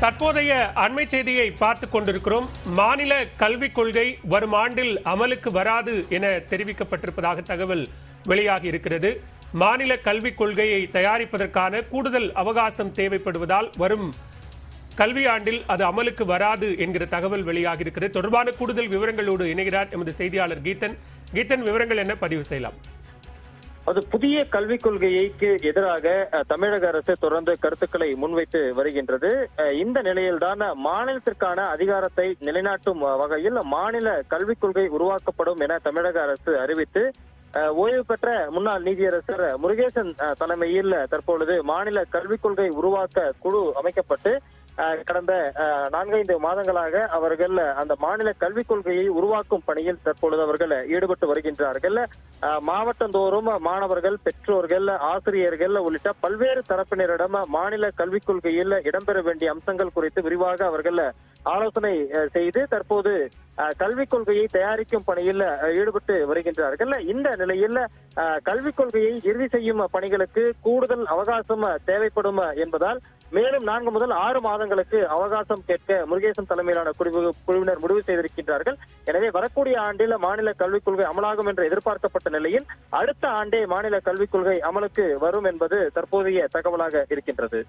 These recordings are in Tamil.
தற்போதைய அண்மை செய்தியை பார்த்து கொண்டிருக்கிறோம் மாநில கல்விக் கொள்கை வரும் ஆண்டில் அமலுக்கு வராது என தெரிவிக்கப்பட்டிருப்பதாக தகவல் வெளியாகி இருக்கிறது மாநில கல்விக் கொள்கையை தயாரிப்பதற்கான கூடுதல் அவகாசம் தேவைப்படுவதால் வரும் கல்வியாண்டில் அது அமலுக்கு வராது என்கிற தகவல் வெளியாகி இருக்கிறது தொடர்பான கூடுதல் விவரங்களோடு இணைகிறார் எமது செய்தியாளர் கீதன் கீதன் விவரங்கள் என்ன பதிவு செய்யலாம் அது புதிய கல்விக் கொள்கைக்கு எதிராக அஹ், தமிழக அரசு தொடர்ந்து கருத்துக்களை முன்வைத்து வருகின்றது அஹ், இந்த நிலையில்தான் மாநிலத்திற்கான அதிகாரத்தை நிலைநாட்டும் வகையில் மாநில கல்விக் கொள்கை உருவாக்கப்படும் என தமிழக அரசு அறிவித்து அஹ், ஓய்வு பெற்ற முன்னாள் நீதியரசர் முருகேசன் அஹ், தலைமையில் தற்பொழுது மாநில கல்விக் கொள்கை உருவாக்க குழு அமைக்கப்பட்டு அஹ், கடந்த அஹ், நான்கைந்து மாதங்களாக அவர்கள் அந்த மாநில கல்விக் கொள்கையை உருவாக்கும் பணியில் தற்பொழுது அவர்கள் ஈடுபட்டு வருகின்றார்கள் அஹ், மாவட்டந்தோறும் மாணவர்கள் பெற்றோர்கள் ஆசிரியர்கள் உள்ளிட்ட பல்வேறு தரப்பினரிடம் மாநில கல்விக் கொள்கையில் இடம்பெற வேண்டிய அம்சங்கள் குறித்து விரிவாக அவர்கள் ஆலோசனை அஹ், செய்து தற்போது அஹ், கல்விக் கொள்கையை தயாரிக்கும் பணியில் அஹ், ஈடுபட்டு வருகின்றார்கள் இந்த நிலையில் அஹ், கல்விக் கொள்கையை இறுதி செய்யும் பணிகளுக்கு கூடுதல் அவகாசம் தேவைப்படும் என்பதால் மேலும் நான்கு முதல் ஆறு மாதங்களுக்கு அவகாசம் கேட்க முருகேசன் தலைமையிலான குழு- குழுவினர் முடிவு செய்திருக்கின்றார்கள் எனவே வரக்கூடிய ஆண்டில் மாநில கல்விக் கொள்கை அமலாகும் என்று எதிர்பார்க்கப்பட்ட நிலையில் அடுத்த ஆண்டே மாநில கல்விக் கொள்கை அமலுக்கு வரும் என்பது தற்போதைய தகவலாக இருக்கின்றது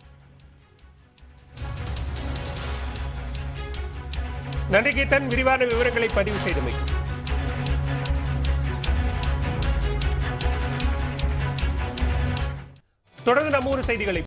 நன்றி கீதன் விரிவான விவரங்களை பதிவு செய்தமை தொடர்ந்து நம்ம ஊர் செய்திகளை